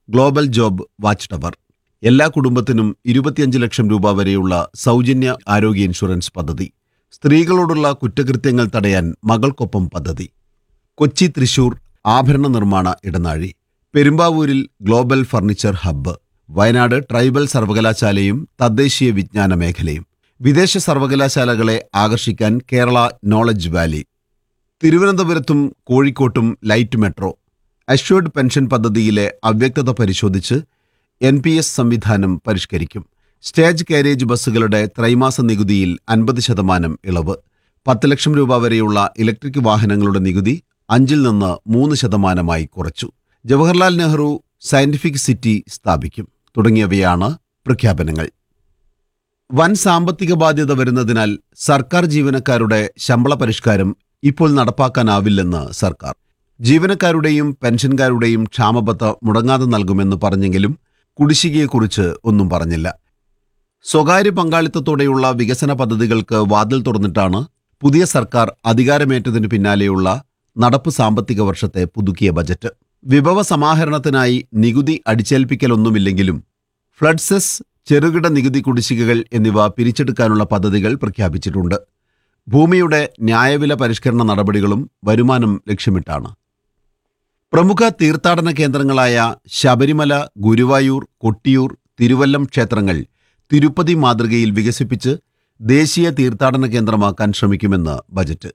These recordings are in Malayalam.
ഗ്ലോബൽ ജോബ് വാച്ച് ടവർ എല്ലാ കുടുംബത്തിനും ഇരുപത്തിയഞ്ച് ലക്ഷം രൂപ വരെയുള്ള സൗജന്യ ആരോഗ്യ ഇൻഷുറൻസ് പദ്ധതി സ്ത്രീകളോടുള്ള കുറ്റകൃത്യങ്ങൾ തടയാൻ മകൾക്കൊപ്പം പദ്ധതി കൊച്ചി തൃശൂർ ആഭരണ നിർമ്മാണ ഇടനാഴി പെരുമ്പാവൂരിൽ global furniture hub Wayanad tribal സർവകലാശാലയും തദ്ദേശീയ വിജ്ഞാന മേഖലയും വിദേശ സർവകലാശാലകളെ ആകർഷിക്കാൻ കേരള നോളജ് വാലി തിരുവനന്തപുരത്തും കോഴിക്കോട്ടും ലൈറ്റ് മെട്രോ അഷ്വേർഡ് പെൻഷൻ പദ്ധതിയിലെ അവ്യക്തത പരിശോധിച്ച് എൻ പി എസ് സംവിധാനം പരിഷ്കരിക്കും സ്റ്റേജ് കാരേജ് ബസ്സുകളുടെ ത്രൈമാസ നികുതിയിൽ അൻപത് ശതമാനം ഇളവ് പത്ത് ലക്ഷം രൂപ വരെയുള്ള ഇലക്ട്രിക് വാഹനങ്ങളുടെ നികുതി അഞ്ചിൽ നിന്ന് മൂന്ന് ശതമാനമായി കുറച്ചു ജവഹർലാൽ നെഹ്റു സയന്റിഫിക് സിറ്റി സ്ഥാപിക്കും തുടങ്ങിയവയാണ് പ്രഖ്യാപനങ്ങൾ വൻ സാമ്പത്തിക ബാധ്യത വരുന്നതിനാൽ സർക്കാർ ജീവനക്കാരുടെ ശമ്പള പരിഷ്കാരം ഇപ്പോൾ നടപ്പാക്കാനാവില്ലെന്ന് സർക്കാർ ജീവനക്കാരുടെയും പെൻഷൻകാരുടെയും ക്ഷാമബത്ത മുടങ്ങാതെ നൽകുമെന്ന് പറഞ്ഞെങ്കിലും കുടിശ്ശികയെക്കുറിച്ച് ഒന്നും പറഞ്ഞില്ല സ്വകാര്യ പങ്കാളിത്തത്തോടെയുള്ള വികസന പദ്ധതികൾക്ക് വാതിൽ തുറന്നിട്ടാണ് പുതിയ സർക്കാർ അധികാരമേറ്റതിന് പിന്നാലെയുള്ള നടപ്പ് സാമ്പത്തിക വർഷത്തെ പുതുക്കിയ ബജറ്റ് വിഭവ സമാഹരണത്തിനായി നികുതി അടിച്ചേൽപ്പിക്കലൊന്നുമില്ലെങ്കിലും ഫ്ലഡ് സെസ് ചെറുകിട നികുതി കുടിശ്ശികകൾ എന്നിവ പിരിച്ചെടുക്കാനുള്ള പദ്ധതികൾ പ്രഖ്യാപിച്ചിട്ടുണ്ട് ഭൂമിയുടെ ന്യായവില പരിഷ്കരണ നടപടികളും വരുമാനം ലക്ഷ്യമിട്ടാണ് പ്രമുഖ തീർത്ഥാടന കേന്ദ്രങ്ങളായ ശബരിമല ഗുരുവായൂർ കൊട്ടിയൂർ തിരുവല്ലം ക്ഷേത്രങ്ങൾ തിരുപ്പതി മാതൃകയിൽ വികസിപ്പിച്ച് ദേശീയ തീർത്ഥാടന കേന്ദ്രമാക്കാൻ ശ്രമിക്കുമെന്ന് ബജറ്റ്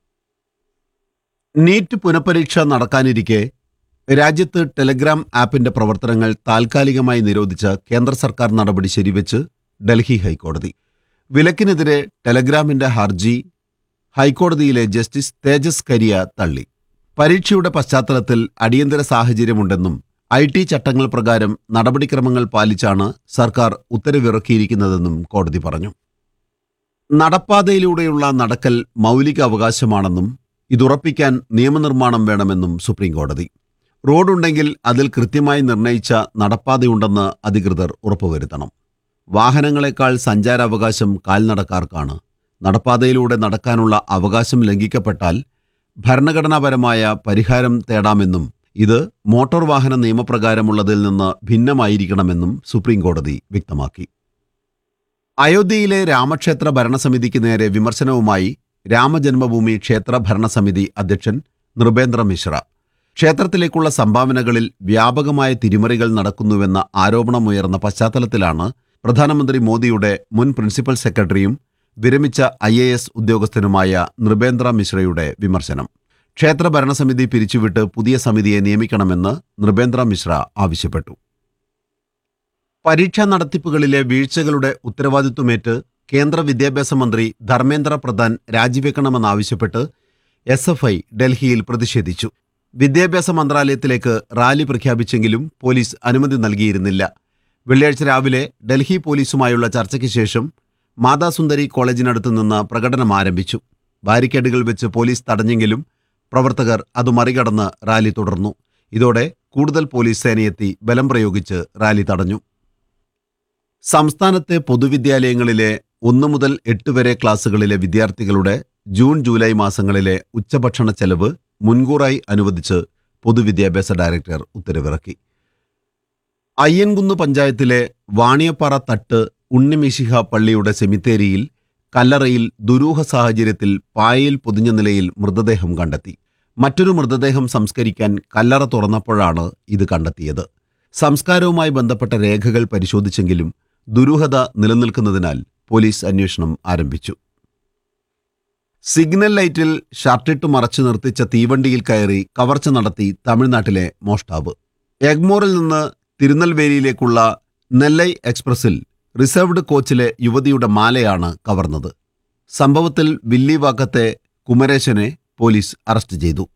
നീറ്റ് പുനഃപരീക്ഷ നടക്കാനിരിക്കെ രാജ്യത്ത് ടെലഗ്രാം ആപ്പിന്റെ പ്രവർത്തനങ്ങൾ താൽക്കാലികമായി നിരോധിച്ച കേന്ദ്ര സർക്കാർ നടപടി ശരിവെച്ച് ഡൽഹി ഹൈക്കോടതി വിലക്കിനെതിരെ ടെലഗ്രാമിന്റെ ഹർജി ഹൈക്കോടതിയിലെ ജസ്റ്റിസ് തേജസ് കരിയ തള്ളി പരീക്ഷയുടെ പശ്ചാത്തലത്തിൽ അടിയന്തര സാഹചര്യമുണ്ടെന്നും ഐ ടി ചട്ടങ്ങൾ പ്രകാരം നടപടിക്രമങ്ങൾ പാലിച്ചാണ് സർക്കാർ ഉത്തരവിറക്കിയിരിക്കുന്നതെന്നും കോടതി പറഞ്ഞു നടപ്പാതയിലൂടെയുള്ള നടക്കൽ മൗലിക അവകാശമാണെന്നും ഇതുറപ്പിക്കാൻ നിയമനിർമ്മാണം വേണമെന്നും സുപ്രീംകോടതി റോഡുണ്ടെങ്കിൽ അതിൽ കൃത്യമായി നിർണയിച്ച നടപ്പാതയുണ്ടെന്ന് അധികൃതർ ഉറപ്പുവരുത്തണം വാഹനങ്ങളെക്കാൾ സഞ്ചാരാവകാശം കാൽനടക്കാർക്കാണ് നടപ്പാതയിലൂടെ നടക്കാനുള്ള അവകാശം ലംഘിക്കപ്പെട്ടാൽ ഭരണഘടനാപരമായ പരിഹാരം തേടാമെന്നും ഇത് മോട്ടോർ വാഹന നിയമപ്രകാരമുള്ളതിൽ നിന്ന് ഭിന്നമായിരിക്കണമെന്നും സുപ്രീംകോടതി വ്യക്തമാക്കി അയോധ്യയിലെ രാമക്ഷേത്ര ഭരണസമിതിക്ക് നേരെ വിമർശനവുമായി രാമജന്മഭൂമി ക്ഷേത്ര ഭരണസമിതി അധ്യക്ഷൻ നൃപേന്ദ്ര മിശ്ര ക്ഷേത്രത്തിലേക്കുള്ള സംഭാവനകളിൽ വ്യാപകമായ തിരിമറികൾ നടക്കുന്നുവെന്ന ആരോപണമുയർന്ന പശ്ചാത്തലത്തിലാണ് പ്രധാനമന്ത്രി മോദിയുടെ മുൻ പ്രിൻസിപ്പൽ സെക്രട്ടറിയും വിരമിച്ച ഐ എ എസ് ഉദ്യോഗസ്ഥനുമായ നൃപേന്ദ്ര മിശ്രയുടെ വിമർശനം ക്ഷേത്ര ഭരണസമിതി പിരിച്ചുവിട്ട് പുതിയ സമിതിയെ നിയമിക്കണമെന്ന് നൃപേന്ദ്ര മിശ്ര ആവശ്യപ്പെട്ടു പരീക്ഷാ നടത്തിപ്പുകളിലെ വീഴ്ചകളുടെ ഉത്തരവാദിത്വമേറ്റ് കേന്ദ്ര വിദ്യാഭ്യാസ മന്ത്രി ധർമ്മേന്ദ്ര പ്രധാൻ രാജിവെക്കണമെന്നാവശ്യപ്പെട്ട് എസ് എഫ് ഐ ഡൽഹിയിൽ പ്രതിഷേധിച്ചു വിദ്യാഭ്യാസ മന്ത്രാലയത്തിലേക്ക് റാലി പ്രഖ്യാപിച്ചെങ്കിലും പോലീസ് അനുമതി നൽകിയിരുന്നില്ല വെള്ളിയാഴ്ച രാവിലെ ഡൽഹി പോലീസുമായുള്ള ചർച്ചയ്ക്ക് ശേഷം മാതാസുന്ദരി കോളേജിനടുത്ത് നിന്ന് പ്രകടനം ആരംഭിച്ചു ബാരിക്കേഡുകൾ വെച്ച് പോലീസ് തടഞ്ഞെങ്കിലും പ്രവർത്തകർ അത് മറികടന്ന് റാലി തുടർന്നു ഇതോടെ കൂടുതൽ പോലീസ് സേനയെത്തി ബലം പ്രയോഗിച്ച് റാലി തടഞ്ഞു സംസ്ഥാനത്തെ പൊതുവിദ്യാലയങ്ങളിലെ ഒന്നു മുതൽ എട്ട് വരെ ക്ലാസുകളിലെ വിദ്യാർത്ഥികളുടെ ജൂൺ ജൂലൈ മാസങ്ങളിലെ ഉച്ചഭക്ഷണ ചെലവ് മുൻകൂറായി അനുവദിച്ച് പൊതുവിദ്യാഭ്യാസ ഡയറക്ടർ ഉത്തരവിറക്കി അയ്യൻകുന്ന് പഞ്ചായത്തിലെ വാണിയപ്പാറ തട്ട് ഉണ്ണിമിശിഹ പള്ളിയുടെ സെമിത്തേരിയിൽ കല്ലറയിൽ ദുരൂഹ സാഹചര്യത്തിൽ പായയിൽ പൊതിഞ്ഞ നിലയിൽ മൃതദേഹം കണ്ടെത്തി മറ്റൊരു മൃതദേഹം സംസ്കരിക്കാൻ കല്ലറ തുറന്നപ്പോഴാണ് ഇത് കണ്ടെത്തിയത് സംസ്കാരവുമായി ബന്ധപ്പെട്ട രേഖകൾ പരിശോധിച്ചെങ്കിലും ദുരൂഹത നിലനിൽക്കുന്നതിനാൽ പോലീസ് അന്വേഷണം ആരംഭിച്ചു സിഗ്നൽ ലൈറ്റിൽ ഷർട്ടിട്ട് മറച്ചു നിർത്തിച്ച തീവണ്ടിയിൽ കയറി കവർച്ച നടത്തി തമിഴ്നാട്ടിലെ മോഷ്ടാവ് എഗ്മോറിൽ നിന്ന് തിരുനെൽവേലിയിലേക്കുള്ള നെല്ലൈ എക്സ്പ്രസിൽ റിസർവ്ഡ് കോച്ചിലെ യുവതിയുടെ മാലയാണ് കവർന്നത് സംഭവത്തിൽ വില്ലിവാക്കത്തെ കുമരേശനെ പോലീസ് അറസ്റ്റ് ചെയ്തു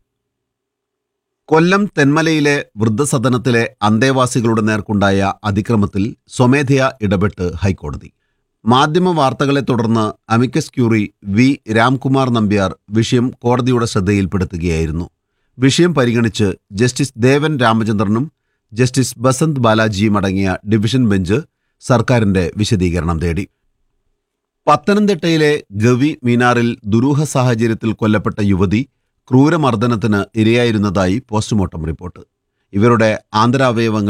കൊല്ലം തെന്മലയിലെ വൃദ്ധസദനത്തിലെ അന്തേവാസികളുടെ നേർക്കുണ്ടായ അതിക്രമത്തിൽ സ്വമേധയാ ഇടപെട്ട് ഹൈക്കോടതി മാധ്യമ വാർത്തകളെ തുടർന്ന് amicus curiae V Ramkumar Nambiar വിഷയം കോടതിയുടെ ശ്രദ്ധയിൽപ്പെടുത്തുകയായിരുന്നു വിഷയം പരിഗണിച്ച് ജസ്റ്റിസ് ദേവൻ രാമചന്ദ്രനും ജസ്റ്റിസ് ബസന്ത് ബാലാജിയും അടങ്ങിയ ഡിവിഷൻ ബെഞ്ച് സർക്കാരിന്റെ വിശദീകരണം തേടി പത്തനംതിട്ടയിലെ ഗവി മീനാറിൽ ദുരൂഹ സാഹചര്യത്തിൽ കൊല്ലപ്പെട്ട യുവതി ക്രൂരമർദ്ദനത്തിന് ഇരയായിരുന്നതായി പോസ്റ്റ്മോർട്ടം റിപ്പോർട്ട് ഇവരുടെ ആന്തരാവയവങ്ങൾ